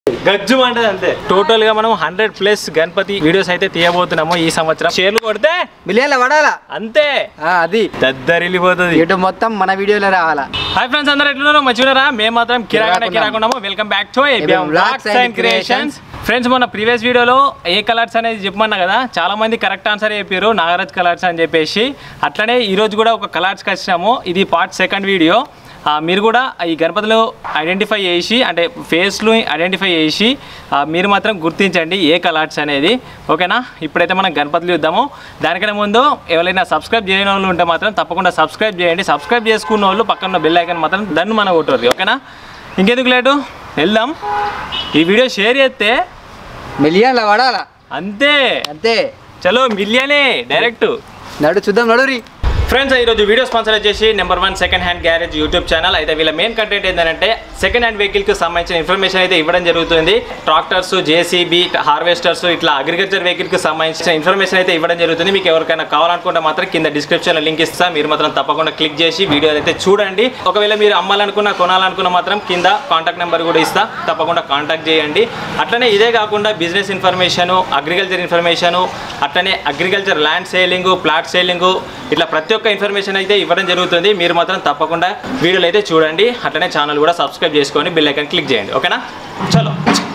గజ్జు అంటది అంతే టోటల్ గా మనం హండ్రెడ్ ప్లస్ గణపతి వీడియోస్ అయితే తీయబోతున్నాము ఈ సంవత్సరం షేర్లు కొడితే మిలియన్ల పడాలా అంతే ఆ, అది దద్దరిల్లిపోతుంది ఇటు మొత్తం మన వీడియోలో రావాలా హాయ్ ఫ్రెండ్స్ అందరూ ఎట్లున్నారు మంచిగా మేము మాత్రం కిరాగా కిరాకున్నాము welcome back to ABM Vlogs and creations friends మన ప్రీవియస్ వీడియోలో ఏ కలర్స్ అనేది చెప్పమన్నా కదా చాలా మంది కరెక్ట్ ఆన్సర్ చెప్పారు నాగరాజ్ కలర్స్ అని చెప్పేసి అట్లనే ఈ రోజు కూడా ఒక కలర్స్కి వచ్చినాము ఇది పార్ట్ సెకండ్ వీడియో ఆ, మీరు కూడా ఈ గణపతిలో ఐడెంటిఫై చేసి అంటే ఫేస్లు ఐడెంటిఫై చేసి ఆ, మీరు మాత్రం గుర్తించండి ఏ కలర్స్ అనేది ఓకేనా ఇప్పుడైతే మనం గణపతులు చూద్దాము దానికన్నా ముందు ఎవరైనా సబ్స్క్రైబ్ చేయని వాళ్ళు ఉంటే మాత్రం తప్పకుండా సబ్స్క్రైబ్ చేయండి సబ్స్క్రైబ్ చేసుకున్న వాళ్ళు పక్కన బెల్ ఐకాన్ మాత్రం దన్ను మన కొట్టరు ఓకేనా ఇంకెందుకు లేటు వెళ్దాం ఈ వీడియో షేర్ చేస్తే మిలియన్ల పడాలా అంతే అంతే చలో మిలియనే డైరెక్ట్ నడు చూద్దాం నడురి ఫ్రెండ్స్ ఈరోజు వీడియో స్పాన్సర్ వచ్చేసి number one second hand garage YouTube channel అయితే వీళ్ళ మెయిన్ కంటెంట్ ఏంటంటే సెకండ్ హ్యాండ్ వెహికల్కి సంబంధించిన ఇన్ఫర్మేషన్ అయితే ఇవ్వడం జరుగుతుంది ట్రాక్టర్స్ జేసీబీ హార్వెస్టర్స్ ఇట్లా అగ్రికల్చర్ వెహికల్కి సంబంధించిన ఇన్ఫర్మేషన్ అయితే ఇవ్వడం జరుగుతుంది మీకు ఎవరికైనా కావాలనుకుంటే మాత్రం కింద డిస్క్రిప్షన్లో లింక్ ఇస్తా మీరు మాత్రం తప్పకుండా క్లిక్ చేసి వీడియో అయితే చూడండి ఒకవేళ మీరు అమ్మాలనుకున్న కొనాలనుకున్న మాత్రం కింద కాంటాక్ట్ నెంబర్ కూడా ఇస్తా తప్పకుండా కాంటాక్ట్ చేయండి అట్లనే ఇదే కాకుండా బిజినెస్ ఇన్ఫర్మేషను అగ్రికల్చర్ ఇన్ఫర్మేషను అట్లనే agriculture land selling plot selling ఇట్లా ప్రతి ఒక్క ఇన్ఫర్మేషన్ అయితే ఇవ్వడం జరుగుతుంది మీరు మాత్రం తప్పకుండా వీడియోలు అయితే చూడండి అట్లనే ఛానల్ కూడా సబ్స్క్రైబ్ చేసుకొని బిల్ ఐకాన్ క్లిక్ చేయండి ఓకేనా చలో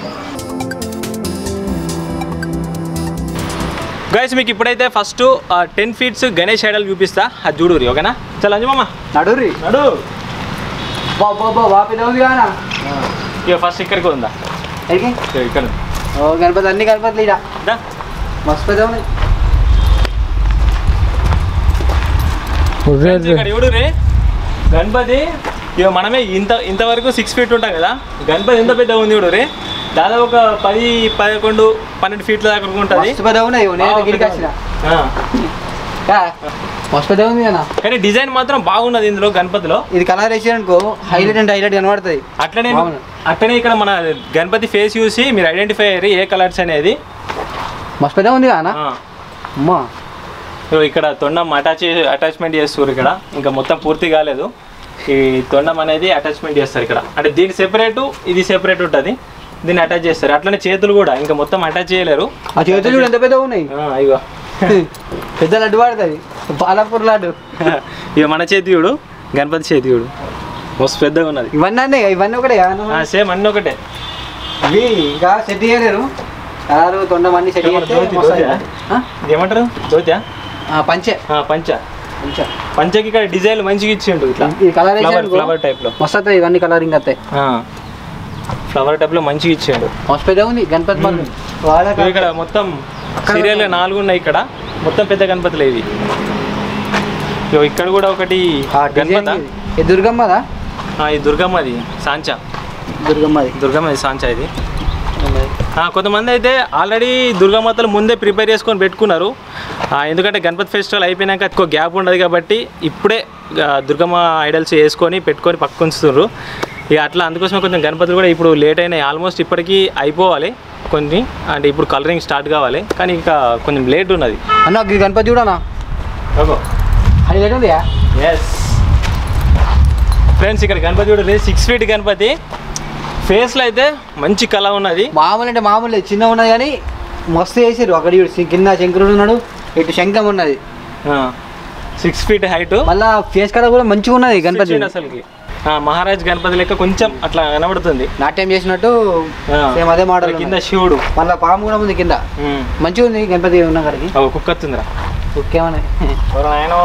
గైస్ మీకు ఇప్పుడైతే first ten feets Ganesh idol చూపిస్తా అది చూడురి ఓకేనా చలో అంజుమమ్మ నడురి నడు బా బా బా బా పెద్ద ఉంది కానా ఇక ఫస్ట్ ఇక్కడికి ఉందా ఎక్కడికి? ఇగో ఇక్కడ ఉంది. ఓ గణపతి అన్ని గణపతులు ఇడ దా. మస్తు పెద్ద ఉన్నాయి ఫ్రెండ్స్ ఇక్కడ చూడు రే గణపతి ఇక మనమే ఇంత ఇంతవరకు సిక్స్ ఫీట్ ఉంటాం కదా గణపతి ఎంత పెద్ద ఉంది చూడు రే దాదాపు ఒక పది పదకొండు పన్నెండు ఫీట్ల దాకా ఉంటుంది మస్తు పెద్ద ఉన్నాయి నేను గిరికి వచ్చిన కా, మస్తు పెద్ద ఉంది కదా కానీ డిజైన్ మాత్రం బాగున్నది ఇందులో గణపతిలో ఇది కలర్ వేసి అనుకో హైలైట్ అంటే హైలైట్ కనబడుతుంది అట్లనే అవును. అట్లనే ఇక్కడ మన గణపతి ఫేస్ చూసి మీరు ఐడెంటిఫై అయ్యారు ఏ కలర్స్ అనేది మస్తు పెద్ద ఉంది కానా ఆ. అమ్మా ఇగో ఇక్కడ తొండం అటాచ్ అటాచ్మెంట్ చేస్తారు ఇక్కడ ఇంకా మొత్తం పూర్తి కాలేదు ఈ తొండం అనేది అటాచ్మెంట్ చేస్తారు ఇక్కడ అంటే దీని సెపరేట్ ఇది సెపరేట్ ఉంటుంది దీన్ని అటాచ్ చేస్తారు అట్లనే చేతులు కూడా ఇంకా మొత్తం అటాచ్ చేయలేరు ఆ చేతులు చూడు ఎంత పెద్ద ఉన్నాయి ఆ, ఇగో పెద్ద లడ్డు పడుతుంది పాలపూర్ లడ్డు ఇక మన చేతి చూడు గణపతి చేతి చూడు మస్తు పెద్దగా ఉన్నది ఇవన్నీ అన్నీ ఇవన్నీ ఒకటే కదా సేమ్ అన్నీ ఒకటే ఇవి ఇంకా సెట్ చేయలేరు కలరు తొండం అన్ని సెట్ ఏమన్నా చేస్తే దోతి, మస్తు దోతియా? ఆ? ఇది ఏమంటారు దోత్యా ఆ, పంచె ఆ, పంచ పంచె పంచకి ఇక్కడ డిజైన్ మంచిగా ఇచ్చిండు ఇట్లా ఈ కలర్ ఫ్లవర్ ఫ్లవర్ టైప్ లో మస్తు వస్తాయి ఇవన్నీ కలరింగ్ వస్తాయి ఫ్లవర్ టైప్ లో మంచిగా ఇచ్చిండు మస్తు పెద్ద ఉంది గణపతి మరి వాళ్ళ ఇవి ఇక్కడ మొత్తం సీరియల్ నాలుగు ఉన్నాయి ఇక్కడ మొత్తం పెద్ద గణపతులు ఇవి ఇగో ఇక్కడ కూడా ఒకటి గణపత ఈ దుర్గమ్మదా ఈ దుర్గమ్మది సాంచా దుర్గమ్మది దుర్గమ్మది సాంచా ఇది ఆ, కొంతమంది అయితే ఆల్రెడీ దుర్గామాతలు ముందే ప్రిపేర్ చేసుకొని పెట్టుకున్నారు ఆ, ఎందుకంటే గణపతి ఫెస్టివల్ అయిపోయినాక ఎక్కువ గ్యాప్ ఉండదు కాబట్టి ఇప్పుడే ఆ, దుర్గమ్మ ఐడల్స్ వేసుకొని పెట్టుకొని పక్కన ఉంచుతున్నారు ఇక అట్లా అందుకోసమే కొంచెం గణపతులు కూడా ఇప్పుడు లేట్ అయినాయి ఆల్మోస్ట్ ఇప్పటికీ అయిపోవాలి కొన్ని అంటే ఇప్పుడు కలరింగ్ స్టార్ట్ కావాలి కానీ ఇక కొంచెం లేట్ ఉన్నది అన్న ఈ గణపతి చూడనా హైలైట్ ఉంది ఎస్ ఫ్రెండ్స్ ఇక్కడ గణపతి కూడా సిక్స్ ఫీట్ గణపతి ఫేస్లో అయితే మంచి కళ ఉన్నది మామూలు అంటే మామూలు చిన్న ఉన్నది కానీ మస్తు చేసారు అక్కడ చూడు సి- కింద శంకరుడు ఉన్నాడు ఇటు శంఖం ఉన్నది సిక్స్ ఫీట్ హైట్ మళ్ళా ఫేస్ కలర్ కూడా మంచిగా ఉన్నది గణపతి అసలుకి ఆ, మహారాజ్ గణపతి లెక్క కొంచెం అట్లా కనబడుతుంది నాట్యం చేసినట్టు ఆ. సేమ్ అదే మోడల్ కింద శివుడు మళ్ళా పాము కూడా ఉంది కింద ఉమ్. మంచిగా ఉంది గణపతి ఉన్న కాడికి ఓ, కుక్క వస్తుందిరా ఓకేమన్నా ఎవరు నాయనో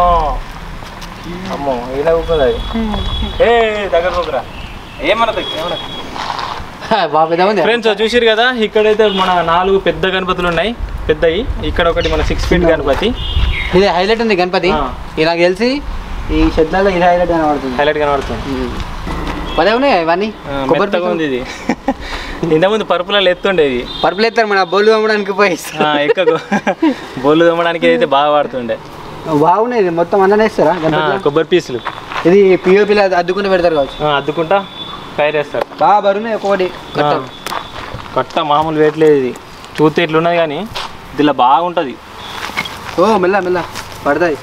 అమ్మో ఇలా కుక్కది అది ఏ దగ్గర కుక్కరా ఏమన్నది ఏమన్నది బాగా పెద్ద ఉంది ఫ్రెండ్స్ చూసిరు కదా ఇక్కడైతే మన నాలుగు పెద్ద గణపతులు ఉన్నాయి పెద్దవి ఇక్కడ ఒకటి మన సిక్స్ ఫీట్ గణపతి ఇది హైలైట్ ఉంది గణపతి ఆ. ఇది నాకు తెలిసి ఈ శబ్దాల్లో ఇది హైలైట్ కనబడుతుంది హైలైట్ కనబడుతుంది పదే ఉన్నాయి ఇవన్నీ ఆ, కొబ్బరి మెత్తగా ఉంది ఇది ఇంతకుముందు పరుపులలో ఎత్తుండేది పరుపులు ఎత్తారు మన బోళ్ళు అమ్మడానికి పోయి ఆ, ఎక్కకు బొల్లు దమ్మడానికి అయితే బాగా వాడుతుండే బాగున్నాయి ఇది మొత్తం అన్ననే ఇస్తారా ఆ, గణపతి కొబ్బరి పీసులు ఇది పిఓపిలో అద్దుకుంటూ పెడతారు కావచ్చు ఆ, అద్దుకుంటా ఫైర్ వేస్తారు బాగా బరువున్నాయి ఒక్కొక్కటి ఆ, కట్ట మామూలు వేయట్లేదు ఇది చూస్తే ఇట్లున్నది కానీ దీనిలో బాగుంటుంది ఓ మెల్ల మెల్ల పడతాయి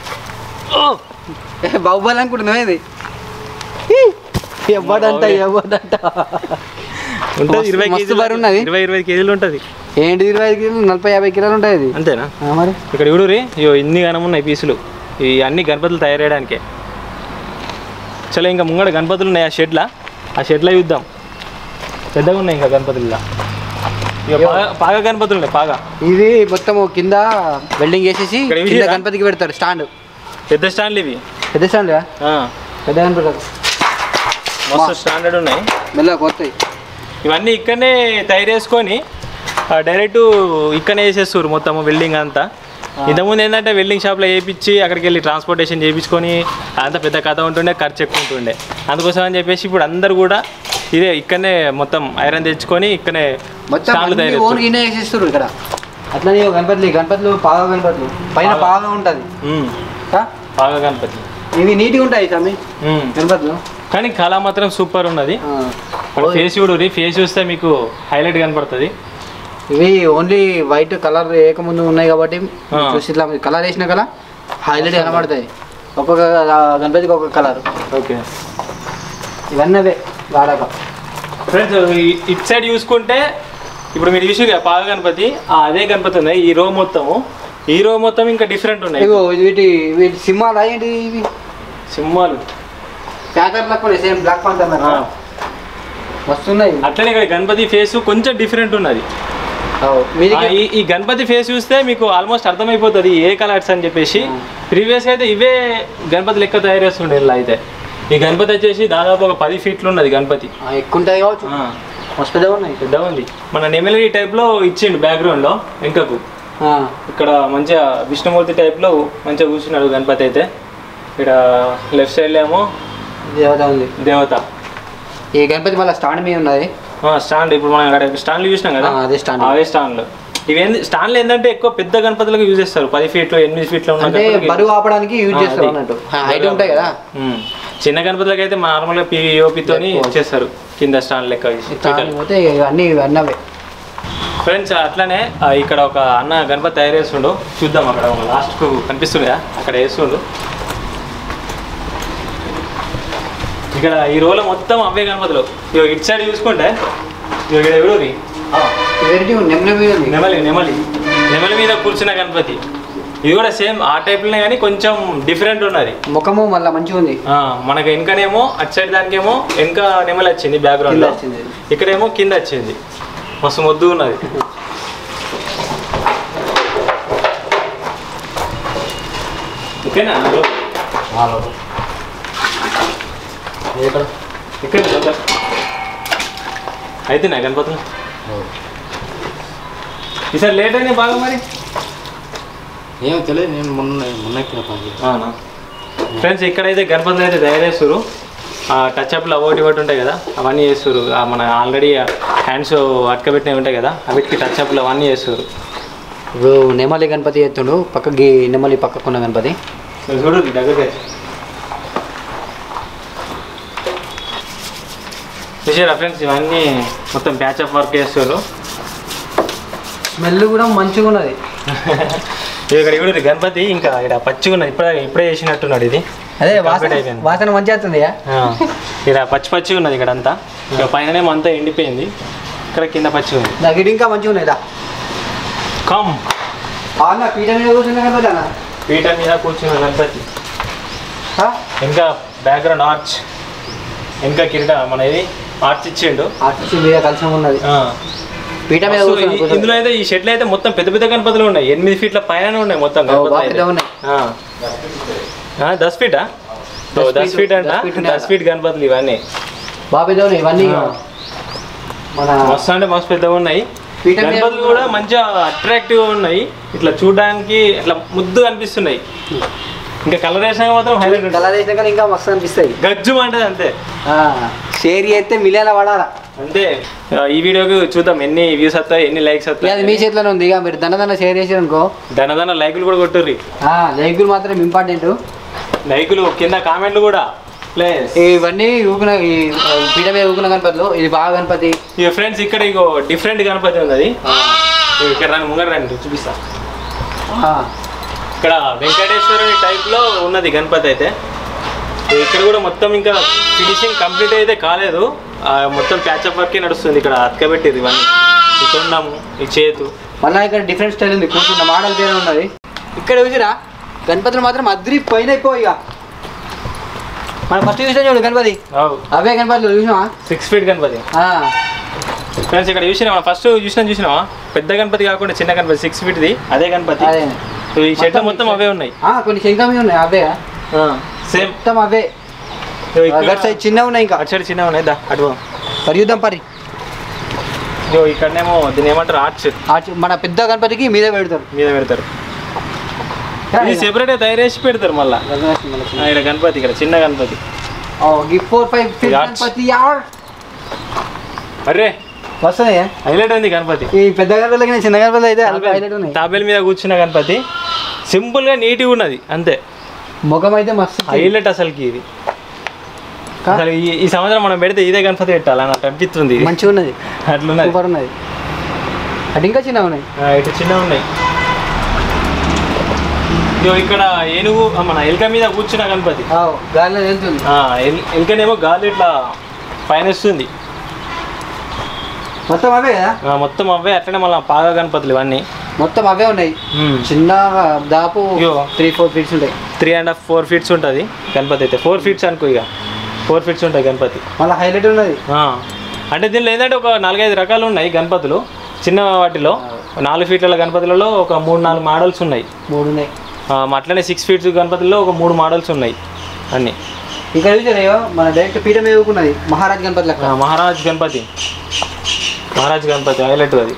ఏ, బాహుబలి అనుకుంటున్నావు ఇది ఎవడంట ఎవడంట ఉంటుంది మస్తు- ఇరవై మస్తు కేజీలు బరువు ఉన్నది. ఇరవై ఇరవై కేజీలు ఉంటుంది ఏంటి ఇరవై ఐదు కిలోలు నలభై యాభై కిలోలు ఉంటుంది ఇది అంతేనా ఆ, మరి ఇక్కడ చూడురి ఇయో ఇన్ని గనం ఉన్నాయి పీసులు ఈ అన్ని గణపతులు తయారు చేయడానికే చలో ఇంకా ముంగడ గణపతులు ఉన్నాయి ఆ షెడ్లా ఆ షెడ్లో చూద్దాం పెద్దగా ఉన్నాయి ఇంకా గణపతులు ఇలా ఇక పాగా పాగా గణపతులు ఉన్నాయి పాగా ఇది మొత్తం కింద వెల్డింగ్ చేసేసి ఇక్కడ ఇవి కింద చేయరా? గణపతికి పెడతారు స్టాండ్ పెద్ద స్టాండ్లు ఇవి పెద్ద స్టాండ్ ఆ, పెద్ద గణపతి మస్తు స్టాండర్డ్ ఉన్నాయి మెల్లగా పోతాయి ఇవన్నీ ఇక్కడనే తయారు చేసుకొని ఆ, డైరెక్ట్ ఇక్కడనే వేసేస్తారు మొత్తం వెల్డింగ్ అంతా ఇంతకుముందు ఏంటంటే వెల్డింగ్ షాప్లో వేయించి అక్కడికి వెళ్ళి ట్రాన్స్పోర్టేషన్ చేయించుకొని అంత పెద్ద కథ ఉంటుండే ఖర్చు ఎక్కువ ఉంటుండే అందుకోసం అని చెప్పేసి ఇప్పుడు అందరు కూడా ఇదే ఇక్కడనే మొత్తం ఐరన్ తెచ్చుకొని ఇక్కడనే మొత్తం స్టాండ్లు అన్ని తయారు ఓన్ చేస్తారు. గిన్నె వేసేస్తారు ఇక్కడ అట్లనే ఓ గణపతులు గణపతులు పాగా గణపతులు పైన పాగా. పాగా ఉంటుంది ఉమ్, ఆ? బాగా గణపతి ఇవి నీట్గా ఉంటాయి స్వామి ఉమ్. గణపతులు కానీ కళ మాత్రం సూపర్ ఉన్నది ఆ. ఫేస్ చూడు ఫేస్ చూస్తే మీకు హైలైట్ కనపడుతుంది ఇవి ఓన్లీ వైట్ కలర్ వేయకముందు ఉన్నాయి కాబట్టి ఆ. చూసి ఇట్లా కలర్ వేసిన కల హైలైట్ కనబడతాయి ఒక్కొక్క గణపతికి ఒక్కొక్క కలర్ ఓకే ఇవన్నీ అవే వాడక ఫ్రెండ్స్ ఇటు సైడ్ చూసుకుంటే ఇప్పుడు మీరు చూసి పాగ గణపతి ఆ అదే గణపతి ఉన్నాయి ఈ రో మొత్తము ఈ రో మొత్తం ఇంకా డిఫరెంట్ ఉన్నాయి ఇగో వీటి వీటి సింహాలు ఏంటి ఇవి సింహాలు ప్యాకర్ లెక్క సేమ్ బ్లాక్ పాంతర్ ఆ, వస్తున్నాయి అట్లనే ఇక్కడ గణపతి ఫేస్ కొంచెం డిఫరెంట్ ఉన్నది ఆ, మీదికి ఈ ఈ గణపతి ఫేస్ చూస్తే మీకు ఆల్మోస్ట్ అర్థమైపోతుంది ఏ కలర్స్ అని చెప్పేసి ఆ. ప్రీవియస్గా అయితే ఇవే గణపతి లెక్క తయారు చేస్తుండే ఇలా అయితే ఈ గణపతి వచ్చేసి దాదాపు ఒక పది ఫీట్లు ఉన్నది గణపతి ఆ, ఎక్కువ ఉంటాయి కావచ్చు ఆ, మస్తు పెద్దగా ఉన్నాయి పెద్దగా ఉంది మన నెమలి టైప్లో ఇచ్చిండు బ్యాక్గ్రౌండ్లో వెనుకకు ఆ, ఇక్కడ మంచిగా విష్ణుమూర్తి టైప్లో మంచిగా కూర్చున్నాడు గణపతి అయితే ఇక్కడ లెఫ్ట్ సైడ్లో ఏమో దేవత ఉంది దేవత ఈ గణపతి మళ్ళీ స్టాండ్ మీద ఉన్నది ఆ, స్టాండ్ ఇప్పుడు మనం అక్కడ స్టాండ్లు చూసినాం కదా ఆ, అదే స్టాండ్ అవే స్టాండ్లు ఇవేంది స్టాండ్లు ఏంటంటే ఎక్కువ పెద్ద గణపతులకు యూజ్ చేస్తారు పది ఫీట్లు ఎనిమిది ఫీట్లు ఉన్న అంటే గణపతులకి- బరువు ఆపడానికి యూజ్ ఆ, చేస్తారు అది. అన్నట్టు హైట్ ఉంటాయి కదా ఉమ్. చిన్న గణపతులకు అయితే నార్మల్గా పిఓపితోని ఎక్కువ. చేస్తారు కింద స్టాండ్ లెక్క వేసి. స్టాండ్ పోతే అన్ని అన్నీ అవే ఫ్రెండ్స్ అట్లానే ఆ, ఇక్కడ ఒక అన్న గణపతి తయారు చేస్తుండు చూద్దాం అక్కడ లాస్ట్కు కనిపిస్తుంది కదా అక్కడ వేస్తుండు ఇక్కడ ఈ రోల మొత్తం అవే గణపతులు ఇగో ఇటు సైడ్ చూసుకుంటే ఇగో ఇక్కడ ఎవరు వెరైటీ నెమ్మది మీద ఉంది నెమలి నెమలి నెమలి మీద కూర్చున్న గణపతి ఇది కూడా సేమ్ ఆ టైప్లోనే కానీ కొంచెం డిఫరెంట్ ఉన్నది ముఖము మళ్ళీ మంచిగా ఉంది ఆ, మనకి వెనకనేమో అటు సైడ్ దానికేమో వెనక నెమలి వచ్చింది బ్యాక్గ్రౌండ్ కింద లో వచ్చింది. ఇక్కడేమో కింద వచ్చింది మస్తు ముద్దు ఉన్నది ఓకేనా ఇక్కడ ఇక్కడ చూద్దాం. అయితే నా గణపతులు ఈసారి లేట్ అయినాయి బాగా మరి ఏమో తెలియదు నేను మొన్న మొన్న ఎక్కిన పని అవునా ఫ్రెండ్స్ ఇక్కడైతే గణపతులు అయితే తయారు చేస్తారు టచ్ అప్లు అవోటి ఒకటి ఉంటాయి కదా అవన్నీ చేస్తారు ఆ మన ఆల్రెడీ హ్యాండ్స్ అటకబెట్టినవి ఉంటాయి కదా వీటికి టచ్ అప్లు అవన్నీ చేస్తారు ఇప్పుడు నెమలి గణపతి ఎత్తుడు పక్కకి నెమలి పక్కకున్న గణపతి సో చూడు దగ్గర చూసారా ఫ్రెండ్స్ ఇవన్నీ మొత్తం ప్యాచ్ అప్ వర్క్ చేస్తారు స్మెల్ కూడా మంచిగా ఉన్నది ఇక్కడ ఇప్పుడు గణపతి ఇంకా ఇక్కడ పచ్చిగా ఉన్నది ఇప్పుడే ఇప్పుడే చేసినట్టున్నాడు ఇది అదే Complete వాసన అయిపోయింది. వాసన మంచిగా వస్తుంది ఆ, ఇక్కడ పచ్చి పచ్చిగా ఉన్నది ఇక్కడ అంతా ఇక పైననేమో అంతా ఎండిపోయింది ఇక్కడ కింద పచ్చిగా ఉంది నాకు ఇది ఇంకా మంచిగా ఉన్నది దా కమ్ అన్న పీట మీద కూర్చున్న గణపతి అన్న పీట మీద కూర్చున్న గణపతి ఆ? ఇంకా బ్యాక్గ్రౌండ్ ఆర్చ్ ఇంకా కిరీట మన ఇది ఆర్చ్ ఇచ్చిండు ఆర్టిస్ట్ మీద కలిసి ఉన్నది ఆ. పీట మీద మస్తు కూర్చున్న ఈ- కూర్చొని. ఇందులో అయితే ఈ షెడ్లు అయితే మొత్తం పెద్ద పెద్ద గణపతులు ఉన్నాయి ఎనిమిది ఫీట్ల పైన ఉన్నాయి మొత్తం ఓ, గణపతులు బాగా అయితే. పెద్దగా ఉన్నాయి. ఆ. ఆ, దస్ ఫీటా ఓ, దస్ దస్ ఫీట్, ఫీట్ అంట దస్ ఫీట్ ఉన్నాయి దస్ ఫీట్ గణపతులు ఇవన్నీ బాగా పెద్దగా ఉన్నాయి ఇవన్నీ ఆ. మన మస్తు అంటే మస్తు పెద్దగా ఉన్నాయి పీట మీద గణపతులు కూడా మంచిగా అట్రాక్టివ్ ఉన్నాయి ఇట్లా చూడడానికి ఇట్లా ముద్దు అనిపిస్తున్నాయి ఇంకా కలర్ వేసినాక మాత్రం హైలైట్ ఉంటుంది కలర్ వేసినా కానీ ఇంకా మస్తు అనిపిస్తాయి గజ్జు అంటది అంతే షేర్ చేస్తే మిలియన్ల పడాలా అంతే ఆ, ఈ వీడియోకి చూద్దాం ఎన్ని వ్యూస్ వస్తాయి ఎన్ని లైక్స్ ఇక అది మీ వస్తాయి చేతిలోనే ఉంది ఇక మీరు దండ షేర్ చేసారు అనుకో దనదన లైకులు కూడా కొట్టుర్రి లైకులు మాత్రం ఇంపార్టెంట్ లైకులు కింద కామెంట్లు కూడా ప్లేస్ ఇవన్నీ ఊపిన ఈ ఆ, పీట మీద ఊపిన గణపతులు ఇది బాగా గణపతి ఇక ఫ్రెండ్స్ ఇక్కడ ఇగో డిఫరెంట్ గణపతి ఉంది అది ఇగో ఇక్కడ రండి ముంగర రండి చూపిస్తా ఆ, ఇక్కడ వెంకటేశ్వరుని టైప్ లో ఉన్నది గణపతి అయితే ఇగో ఇక్కడ కూడా మొత్తం ఇంకా ఫినిషింగ్ కంప్లీట్ అయితే కాలేదు ఆ, మొత్తం ప్యాచప్ వర్కే నడుస్తుంది ఇక్కడ అతకబెట్టేది ఇవన్నీ ఈ తొండము ఈ చేతు మళ్ళీ ఇక్కడ డిఫరెంట్ స్టైల్ ఉంది కూర్చున్న మోడల్ వేరే ఉన్నది ఇక్కడ చూసిరా గణపతులు మాత్రం అద్రి పైన అయిపోయి ఇక మనం ఫస్ట్ చూసాం చూడు గణపతి అవే గణపతులు చూసినావా సిక్స్ ఫీట్ గణపతి ఆ, ఫ్రెండ్స్ ఇక్కడ చూసినావా ఫస్ట్ చూసినా చూసినావా పెద్ద గణపతి కాకుండా చిన్న గణపతి సిక్స్ ఫీట్ది అదే గణపతి అదే సో ఈ చెట్లు మొత్తం అవే ఉన్నాయి ఆ, కొన్ని శంఖమి ఉన్నాయి అవే సేమ్ మొత్తం అవే గట్ సైజ్ చిన్న ఉన్నాయి ఇంకా అటు సైడ్ చిన్న ఉన్నాయి దా అటు పో. మరి చూద్దాం పరి ఇదిగో ఇక్కడనేమో దీని ఏమంటారు ఆర్చ్ ఆ చి- మన పెద్ద గణపతికి మీదే పెడతారు మీద పెడతారు ఇది సెపరేట్ తయారు చేసి పెడతారు మళ్ళా ఆ, ఇక్కడ గణపతి ఇక్కడ చిన్న Ganapati four five feet Yachts. Ganapati యార్ అరే వస్తున్నాయి హైలైట్ ఉంది గణపతి ఈ పెద్ద గణపతి చిన్న గణపతి అయితే హైలైట్ ఉన్నాయి తాబేల్ మీద కూర్చున్న గణపతి సింపుల్ గా నీట్గా ఉన్నది అంతే ముఖం అయితే మస్తు హైలైట్ అసలుకి ఇది కా? అసలు ఈ ఈ సంవత్సరం మనం పెడితే ఇదే గణపతి పెట్టాలి నాకు అనిపిస్తుంది ఇది. మంచిగా ఉన్నది అట్లున్నది సూపర్ ఉన్నది అటు ఇంకా చిన్న ఉన్నాయి ఆ, ఇటు చిన్న ఉన్నాయి ఇదిగో ఇక్కడ ఏనుగు ఆ, మన ఎలుక మీద కూర్చున్న గణపతి ఆ, గాలిలో వెళ్తుంది ఆ, ఎల్- ఎలుకనేమో గాలి ఇట్లా పైన వస్తుంది మొత్తం అవే కదా ఆ, మొత్తం అవే అట్లనే మళ్ళీ పాగా గణపతులు ఇవన్నీ మొత్తం అవే ఉన్నాయి చిన్న దాపు ఇగో. త్రీ ఫోర్ ఫీట్స్ ఉంటాయి three and half four feets ఉంటుంది గణపతి అయితే ఫోర్ ఫీట్స్ అనుకో ఇక ఫోర్ ఫీట్స్ ఉంటాయి గణపతి మళ్ళీ హైలైట్ ఉన్నది ఆ, అంటే దీనిలో ఏంటంటే ఒక నాలుగైదు రకాలు ఉన్నాయి గణపతులు చిన్న వాటిలో నాలుగు ఫీట్ల గణపతులలో ఒక మూడు నాలుగు మోడల్స్ ఉన్నాయి మూడు ఉన్నాయి ఆ, అట్లనే సిక్స్ ఫీట్స్ గణపతుల్లో ఒక మూడు మోడల్స్ ఉన్నాయి అన్నీ ఇక్కడ చూసారయ్యో మన డైరెక్ట్ పీఠం వేవుకున్నది మహారాజ్ గణపతి లెక్క ఆ, మహారాజ్ గణపతి మహారాజ్ గణపతి హైలైట్ అది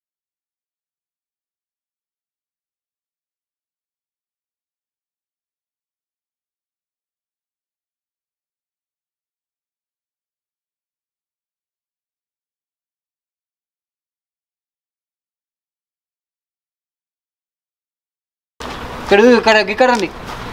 ఇక్కడ చూ- ఇక్కడ ఇక్కడ ఉంది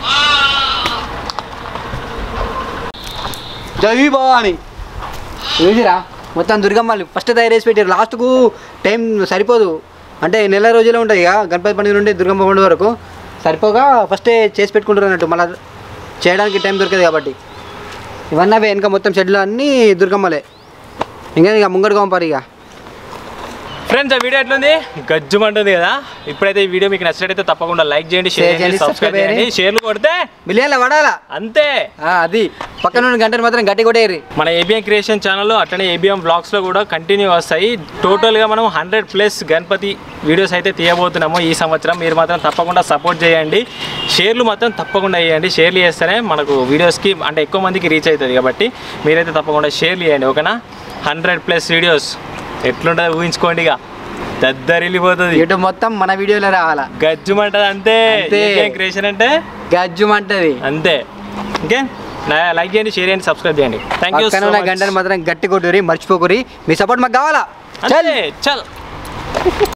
జై భవాని చూసిరా మొత్తం దుర్గమ్మలు ఫస్ట్ తయారు చేసి పెట్టారు లాస్ట్కు టైం సరిపోదు అంటే నెల రోజులే ఉంటాయి ఇక గణపతి పండుగ నుండి దుర్గమ్మ పండుగ వరకు సరిపోగా ఫస్టే చేసి పెట్టుకుంటారు అన్నట్టు మళ్ళీ చేయడానికి టైం దొరకదు కాబట్టి ఇవన్నీ అవే వెనక మొత్తం షెడ్లు అన్నీ దుర్గమ్మలే ఇంకా ఇక ముంగడు పంపారు ఇక ఫ్రెండ్స్ ఆ వీడియో ఎట్లుంది గజ్జుమంటుంది కదా ఇప్పుడైతే ఈ వీడియో మీకు నచ్చినట్టయితే తప్పకుండా లైక్ చేయండి షేర్ Share చేయండి చేయండి, సబ్స్క్రైబ్ subscribe చేయండి షేర్లు కొడితే మిలియన్లో పడాలా అంతే ఆ, అది పక్కన ఉన్న గంటలు మాత్రం గట్టి కొట్టేయరు మన ఏబిఎం క్రియేషన్ ఛానల్లో అట్లనే ఏబిఎం బ్లాగ్స్లో కూడా కంటిన్యూ వస్తాయి టోటల్గా మనం హండ్రెడ్ ప్లస్ గణపతి వీడియోస్ అయితే తీయబోతున్నాము ఈ సంవత్సరం మీరు మాత్రం తప్పకుండా సపోర్ట్ చేయండి షేర్లు మాత్రం తప్పకుండా వేయండి షేర్లు చేస్తేనే మనకు వీడియోస్కి అంటే ఎక్కువ మందికి రీచ్ అవుతుంది కాబట్టి మీరైతే తప్పకుండా షేర్లు చేయండి ఓకేనా హండ్రెడ్ ప్లస్ వీడియోస్ ఎట్లుంటుందో ఊహించుకోండి ఇక దద్దరిల్లిపోతుంది యూట్యూబ్ మొత్తం మన వీడియోలో రావాలా గజ్జుమంటది అంతే అంతే. ఏబిఎం క్రియేషన్ అంటే గజ్జుమంటది అంతే ఓకే లైక్ చేయండి షేర్ చేయండి సబ్స్క్రైబ్ చేయండి థ్యాంక్ యూ పక్కన ఉన్న గంటలు మాత్రం గట్టి కొట్టురి మర్చిపోకురి మీ సపోర్ట్ మాకు కావాలా అంతే చల్